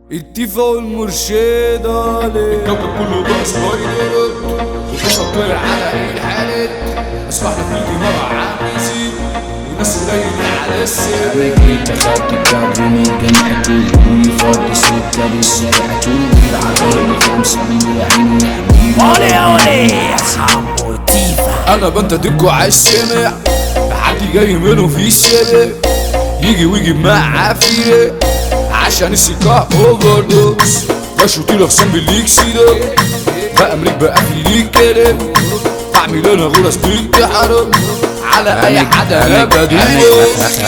التيفا والمرشدة الكوكب كله بقى سبايدر وبفكر على ايه الحالة اصبحنا في دماغ عامزين وناس قليلة على السر انا جيت اخدت الكادر من الجامعة كله وفرد ستة للشارع طول على الارض خمسة من العين يحميني اولي اولي حمو تيفا انا بنتدكوا عالسمع حد جاي منه في الشارع يجي ويجي مع عافية عشان السكة اوفر دوز بشوط الاخصام بالاكسيدة بقى مريك بقى في ليك كلام بعمل انا غرز بالتحرم على اي حد انا بدوس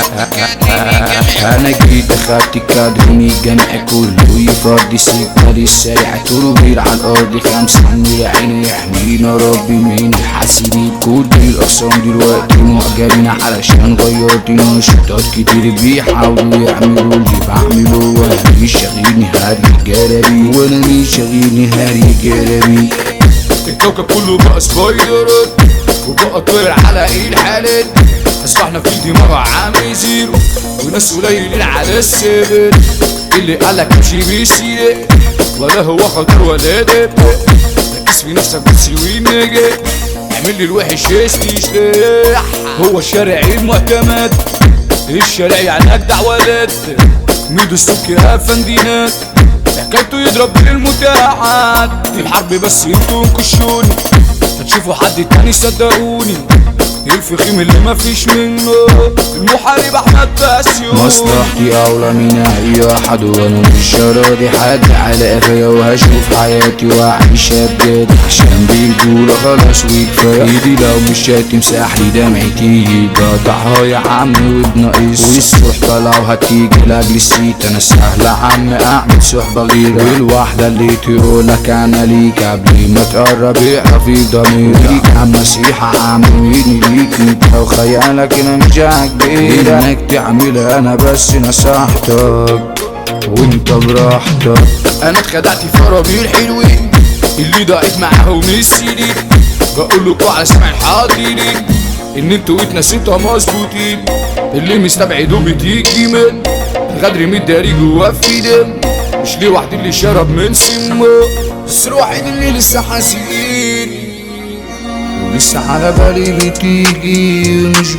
انا جيت اخدت الكادر من الجامعة كله يفرد ستة للشارع طول على الارض خمسة من العين يحمينا ربي من الحاسدين كل الاقسام دلوقتي معجبين علشان غيرت نشاطات كتير بيحاولوا يعملوا اللي بعمله وانا مش شاغلني هاري جربي وانا مش شاغلني هاري جربي الكوكب كله بقى سبايدرات وبقى طير على ايه الحالات اصبحنا في دماغ عامل زيرو وناس قليلين على السبل اللي قالك امشي بيسير ولا هو خطر ولا دب ركز في نفسك بس ونجي اعمل لي الوحش استشلاح هو الشارع المعتمد الشارع يعني اجدع ولد ميدو السك يا فندينات حكايته يضرب بالمتاحات في الحرب بس انتوا انكشوني هتشوفوا حد تاني صدقوني الفخيم اللي مفيش منه المحارب احمد باسيون مصلحتي اولى من اي احد وانا مش راضي حد على قفايا وهشوف حياتي واعيشها بجد عشان بالجولة خلاص وكفاية ايدي لو مش هتمسح لي دمعتي قطعها يا عم وبناقص والصحبة لو هتيجي لاجل السيت انا سهل يا عم اعمل صحبة غيرك والواحدة اللي تقولك انا ليك قبل ما تقرب اعرف ضميرك ليك عم مسيحة عامليني ليك انت وخيالك انا مش عاجبني انك تعملها انا بس نصحتك وانت براحتك انا اتخدعت في فراميل حلوين اللي ضاعت معاهم السنين بقول لكم على سمع الحاضرين ان انتوا اتنسيتوا مظبوطين اللي مستبعدوا بتيجي من الغدر متداري جوا في دم مش ليه واحد اللي شرب من سمه بس الواحد اللي لسه حزين لسه على بالي بتيجي مش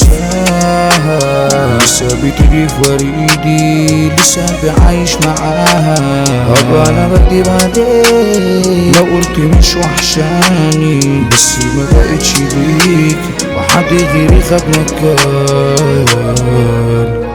بنساها لسه بتيجي في وريدي لسه بعايش معاها هبقى انا بدي بعدين لو قلت مش وحشاني بس ما بقتش بيك وحد غيري خد مكان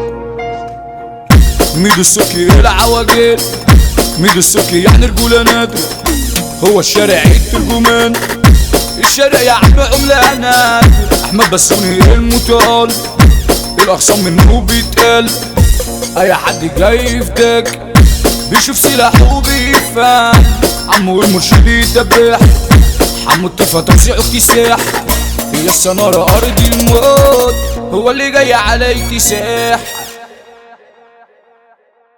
ميدو السكي العواجل ميدو السكي يعني رجولة نادرة هو الشارع الترجمان الشارع يا عم عملة نادرة أحمد بسوني المطال الأخصام منه بيتقال أي حد جاي يفتك بيشوف سلاحه وبيفهم عمو المرشد يدبح حمو الطفا توزيع اكتساح هي السنارة أرض الموت هو اللي جاي على اكتساح